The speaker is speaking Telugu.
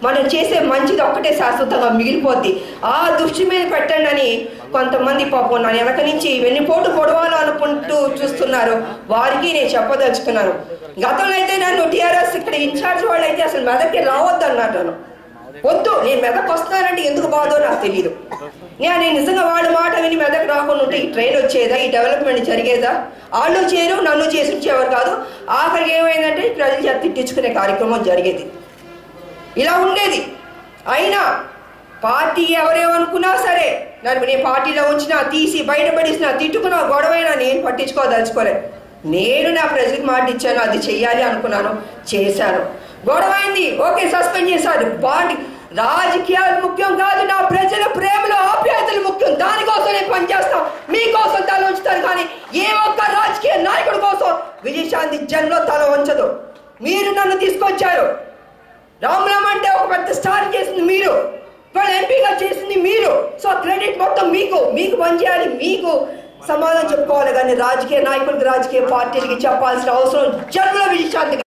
మనం చేసే మంచిది ఒక్కటే శాశ్వతంగా మిగిలిపోద్ది ఆ దృష్టి మీద పెట్టండి అని కొంతమంది పాపం నా వెనక నుంచి ఇవన్నీ పోటు పొడవాలు అనుకుంటూ చూస్తున్నారు వారికి నేను చెప్పదలుచుకున్నాను గతంలో అయితే నన్ను టీఆర్ఎస్ ఇక్కడ ఇన్ఛార్జ్ వాళ్ళు అయితే అసలు మెదక్కి రావద్దు అన్నారు నన్ను వద్దు నేను మెదక్ వస్తానంటే ఎందుకు బాధో నాకు తెలియదు నేను నిజంగా వాళ్ళ మాట విని మెదక్ రాకుండా ఉంటే ఈ ట్రైన్ వచ్చేదా ఈ డెవలప్మెంట్ జరిగేదా వాళ్ళు చేయరు నన్ను చేసి వచ్చేవారు కాదు ఆఖరికి ఏమైందంటే ప్రజలు చేత తిట్టించుకునే కార్యక్రమం జరిగేది ఇలా ఉండేది అయినా పార్టీ ఎవరేమనుకున్నా సరే నన్ను నేను పార్టీలో ఉంచినా తీసి బయటపడేసినా తిట్టుకున్నా గొడవైనా నేను పట్టించుకోదలుచుకోలేదు నేను నా ప్రజలకు మాట ఇచ్చాను అది చెయ్యాలి అనుకున్నాను చేశాను గొడవైంది ఓకే సస్పెండ్ చేశారు పార్టీ రాజకీయాలు ముఖ్యం కాదు నా ప్రజల ప్రేమలో ఆప్యాయతలు ముఖ్యం దానికోసం నేను పనిచేస్తాం మీకోసం తల ఉంచుతాను కానీ ఏ ఒక్క రాజకీయ నాయకుడి కోసం విజయశాంతి జన్మలో తల ఉంచదు మీరు నన్ను తీసుకొచ్చారు రామరామ్ అంటే ఒక పెద్ద స్టార్ చేసింది మీరు వాళ్ళు ఎంపీగా చేసింది మీరు సో క్రెడిట్ మొత్తం మీకు మీకు పనిచేయాలి మీకు సమాధానం చెప్పుకోవాలి కానీ రాజకీయ నాయకులకు రాజకీయ పార్టీలకి చెప్పాల్సిన అవసరం జన్మలో విజయశాంతి